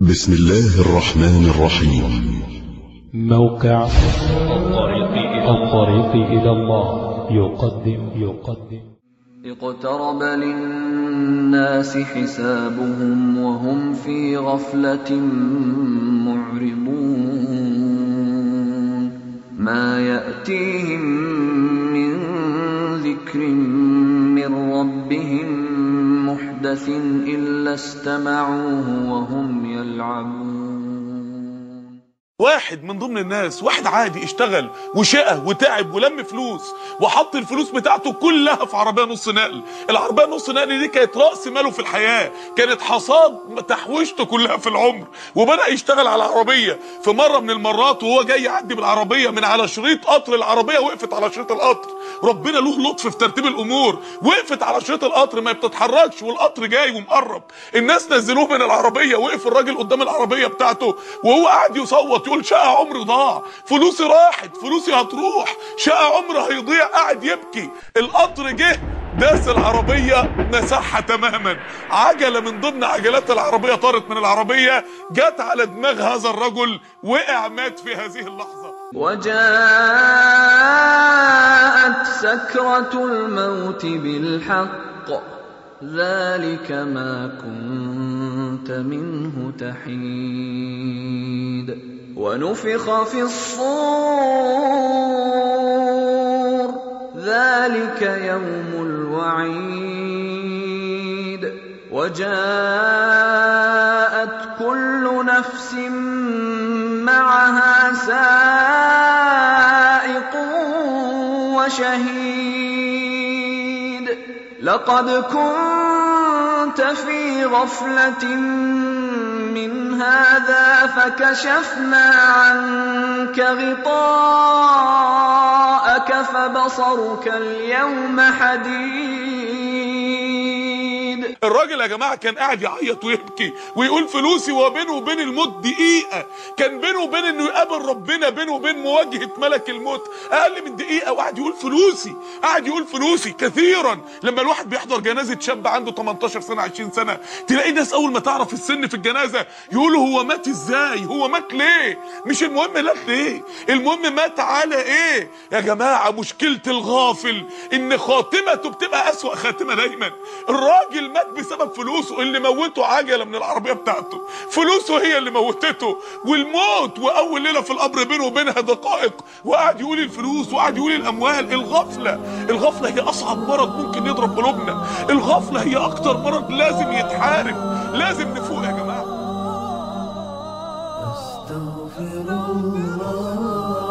بسم الله الرحمن الرحيم موقع الطريق إلى الله يقدم يقدم اقترب للناس حسابهم وهم في غفلة معرضون ما يأتيهم من ذكر من ربهم محدث إلا استمعوه وهم يلعبون واحد من ضمن الناس واحد عادي اشتغل وشقى وتعب ولم فلوس وحط الفلوس بتاعته كلها في عربيه نص نقل العربيه نص نقل دي كانت راس ماله في الحياه كانت حصاد تحويشته كلها في العمر وبدا يشتغل على العربيه في مره من المرات وهو جاي يعدي بالعربيه من على شريط قطر العربيه وقفت على شريط القطر ربنا له لطف في ترتيب الامور وقفت على شريط القطر ما بتتحركش والقطر جاي ومقرب الناس نزلوه من العربيه وقف الراجل قدام العربيه بتاعته وهو قاعد يصوت يقول شقى عمري ضاع فلوسي راحت فلوسي هتروح شقى عمري هيضيع قاعد يبكي القطر جه داس العربية مسحها تماما عجلة من ضمن عجلات العربية طارت من العربية جت على دماغ هذا الرجل وقع مات في هذه اللحظة وجاءت سكرة الموت بالحق ذلك ما كنت منه تحيد ونفخ في الصور ذلك يوم الوعيد وجاءت كل نفس معها سائق وشهيد لقد كنت في غفلة من هذا فكشفنا عنك غطاءك فبصرك اليوم حديد الراجل يا جماعة كان قاعد يعيط ويبكي ويقول فلوسي وبينه وبين الموت دقيقة كان بينه وبين انه يقابل ربنا بينه وبين مواجهة ملك الموت اقل من دقيقة وقاعد يقول فلوسي قاعد يقول فلوسي كثيرا لما الواحد بيحضر جنازة شاب عنده 18 سنة 20 سنة تلاقي ناس اول ما تعرف السن في الجنازة يقولوا هو مات ازاي هو مات ليه مش المهم مات ليه المهم مات على ايه يا جماعة مشكلة الغافل ان خاتمته بتبقى اسوأ خاتمة دايما الراجل مات بسبب فلوسه اللي موته عجلة من العربية بتاعته فلوسه هي اللي موتته والموت واول ليلة في القبر بينه وبينها دقائق وقعد يقول الفلوس وقعد يقول الاموال الغفلة الغفلة هي اصعب مرض ممكن يضرب قلوبنا الغفلة هي اكتر مرض لازم يتحارب لازم نفوق يا جماعة أستغفر الله